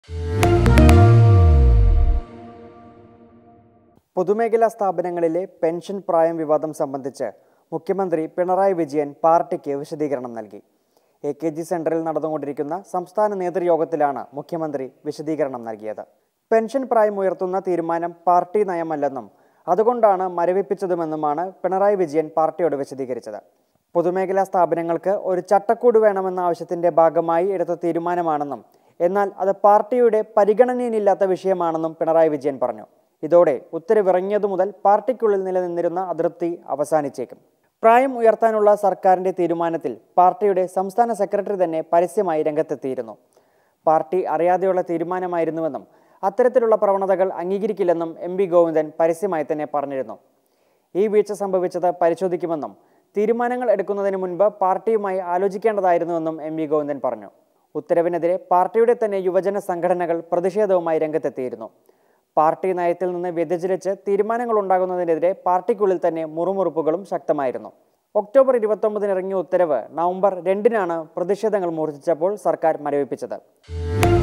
പൊതുമേഖലാ സ്ഥാപനങ്ങളിലെ പെൻഷൻ പ്രായം വിവാദം സംബന്ധിച്ച് മുഖ്യമന്ത്രി പിണറായി വിജയൻ പാർട്ടിക്ക് വിശദീകരണം നൽകി എ കെ ജി സെന്ററിൽ നടന്നുകൊണ്ടിരിക്കുന്ന സംസ്ഥാന നേതൃയോഗത്തിലാണ് മുഖ്യമന്ത്രി വിശദീകരണം നൽകിയത് പെൻഷൻ പ്രായം ഉയർത്തുന്ന തീരുമാനം പാർട്ടി നയമല്ലെന്നും അതുകൊണ്ടാണ് മരവിപ്പിച്ചതുമെന്നുമാണ് പിണറായി വിജയൻ പാർട്ടിയോട് വിശദീകരിച്ചത് പൊതുമേഖലാ സ്ഥാപനങ്ങൾക്ക് ഒരു ചട്ടക്കൂട് വേണമെന്ന ആവശ്യത്തിന്റെ ഭാഗമായി എടുത്ത തീരുമാനമാണെന്നും എന്നാൽ അത് പാർട്ടിയുടെ പരിഗണനയിലില്ലാത്ത വിഷയമാണെന്നും പിണറായി വിജയൻ പറഞ്ഞു ഇതോടെ ഉത്തരവിറങ്ങിയതു മുതൽ പാർട്ടിക്കുള്ളിൽ നിലനിന്നിരുന്ന അതൃപ്തി അവസാനിച്ചേക്കും പ്രായം ഉയർത്താനുള്ള സർക്കാരിന്റെ തീരുമാനത്തിൽ പാർട്ടിയുടെ സംസ്ഥാന സെക്രട്ടറി തന്നെ പരസ്യമായി രംഗത്തെത്തിയിരുന്നു പാർട്ടി അറിയാതെയുള്ള തീരുമാനമായിരുന്നുവെന്നും അത്തരത്തിലുള്ള പ്രവണതകൾ അംഗീകരിക്കില്ലെന്നും എം വി ഗോവിന്ദൻ പരസ്യമായി തന്നെ പറഞ്ഞിരുന്നു ഈ വീഴ്ച സംഭവിച്ചത് പരിശോധിക്കുമെന്നും തീരുമാനങ്ങൾ എടുക്കുന്നതിന് മുൻപ് പാർട്ടിയുമായി ആലോചിക്കേണ്ടതായിരുന്നുവെന്നും എം വി ഗോവിന്ദൻ പറഞ്ഞു ഉത്തരവിനെതിരെ പാർട്ടിയുടെ തന്നെ യുവജന സംഘടനകൾ പ്രതിഷേധവുമായി രംഗത്തെത്തിയിരുന്നു പാർട്ടി നയത്തിൽ നിന്ന് വ്യതിചലിച്ച് തീരുമാനങ്ങൾ ഉണ്ടാകുന്നതിനെതിരെ പാർട്ടിക്കുള്ളിൽ തന്നെ മുറുമുറുപ്പുകളും ശക്തമായിരുന്നു ഒക്ടോബർ ഇരുപത്തൊമ്പതിന് ഇറങ്ങിയ ഉത്തരവ് നവംബർ രണ്ടിനാണ് പ്രതിഷേധങ്ങൾ മൂർച്ഛിച്ചപ്പോൾ സർക്കാർ മരവിപ്പിച്ചത്